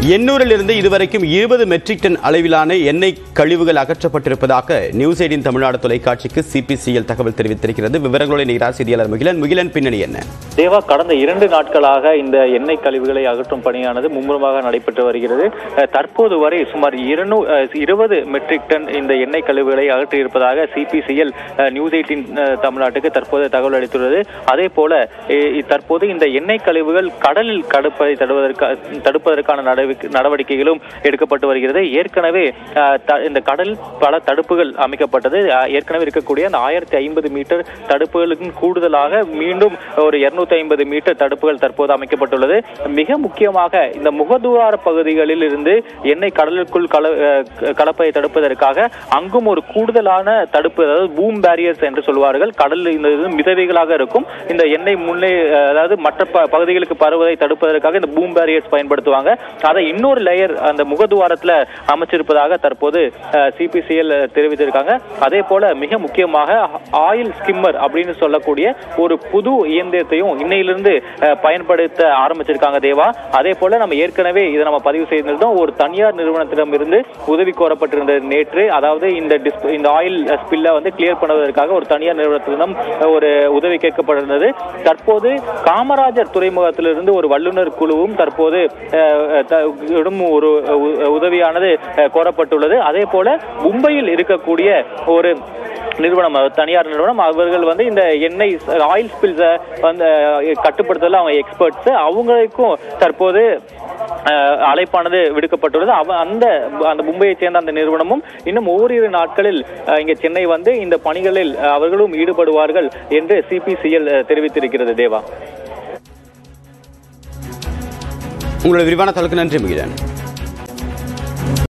எண்ணூரில் இருந்து இதுவரைக்கும் இருபது மெட்ரிக் டன் அளவிலான எண்ணெய் கழிவுகள் அகற்றப்பட்டிருப்பதாக நியூஸ் எயிட்டின் தமிழ்நாடு தொலைக்காட்சிக்கு சிபிசிஎல் தகவல் தெரிவித்திருக்கிறது விவரங்களோடு இணைகிறார் செய்தியாளர் முகிலன் முகிலன் பின்னணி என்ன தேவா கடந்த இரண்டு நாட்களாக இந்த எண்ணெய் கழிவுகளை அகற்றும் பணியானது மும்முரமாக நடைபெற்று வருகிறது அஹ், தற்போது வரை சுமார் இருநூ இருபது மெட்ரிக் டன் இந்த எண்ணெய் கழிவுகளை அகற்றியிருப்பதாக சிபிசிஎல் நியூஸ் எயிட்டின் தமிழ்நாட்டுக்கு தற்போது தகவல் அளித்துள்ளது அதே போல அஹ், தற்போது இந்த எண்ணெய் கழிவுகள் கடலில் கடப்பதை தடுவதற்கா தடுப்பதற்கான நடவடிக்கை- நடவடிக்கைகளும் எடுக்கப்பட்டு வருகிறது ஏற்கனவே அஹ், த- இந்த கடல் பல தடுப்புகள் அமைக்கப்பட்டது அஹ், ஏற்கனவே இருக்கக்கூடிய அந்த ஆயிரத்தி ஐம்பது மீட்டர் தடுப்புகளுக்கும் கூடுதலாக மீண்டும் ஒரு இருநூத்தி ஐம்பது மீட்டர் தடுப்புகள் தற்போது அமைக்கப்பட்டுள்ளது மிக முக்கியமாக இந்த முகதுவார பகுதிகளில் இருந்து எண்ணெய் கடலுக்குள் கல அஹ், கலப்பதை தடுப்பதற்காக அங்கும் ஒரு கூடுதலான தடுப்பு அதாவது பூம் பேரியர்ஸ் என்று சொல்வார்கள் கடல் இந்த இது மிதவைகளாக இருக்கும் இந்த எண்ணெய் முன்னே அஹ், அதாவது மற்ற ப- பகுதிகளுக்கு பரவுவதை தடுப்பதற்காக இந்த பூம் பேரியர்ஸ் பயன்படுத்துவாங்க அதை இன்னொரு லேயர் அந்த முகதுவாரத்துல அமைச்சிருப்பதாக தற்போது சிபிசிஎல் தெரிவித்திருக்காங்க அதே போல மிக முக்கியமாக ஆயில் ஸ்கிம்மர் அப்படின்னு சொல்லக்கூடிய ஒரு புது இயந்திரத்தையும் இன்னையிலிருந்து அஹ், பயன்படுத்த ஆரம்பிச்சிருக்காங்க தேவா அதே போல நம்ம ஏற்கனவே இதை நம்ம பதிவு செய்திருந்தோம் ஒரு தனியார் நிறுவனத்திடம் இருந்து உதவி கோரப்பட்டிருந்தது நேற்று அதாவது இந்த டிஸ்ப் இந்த ஆயில் ஸ்பில்ல வந்து கிளியர் பண்ணுவதற்காக ஒரு தனியார் நிறுவனத்திடம் ஒரு உதவி கேட்கப்பட்டிருந்தது தற்போது காமராஜர் துறைமுகத்திலிருந்து ஒரு வல்லுநர் குழுவும் தற்போது அஹ், த- இடம் ஒரு உ- உதவியானது அஹ், கோரப்பட்டுள்ளது அதே போல மும்பையில் இருக்கக்கூடிய ஒரு நிறுவனம் அதாவது தனியார் நிறுவனம் அவர்கள் வந்து இந்த எண்ணெய் ஆயில் ஸ்பில்ஸை வந்து அஹ், கட்டுப்படுத்துறதுல அவங்க எக்ஸ்பர்ட்ஸ் அவங்களுக்கும் தற்போது அஹ், அழைப்பானது விடுக்கப்பட்டுள்ளது அவ அந்த அந்த மும்பையை சேர்ந்த அந்த நிறுவனமும் இன்னும் ஓரிரு நாட்களில் அஹ், இங்கே சென்னை வந்து இந்த பணிகளில் அஹ், அவர்களும் ஈடுபடுவார்கள் என்று சிபிசிஎல் தெரிவித்திருக்கிறது தேவா உங்களோட விரிவான தகவலுக்கு நன்றி முகிலன்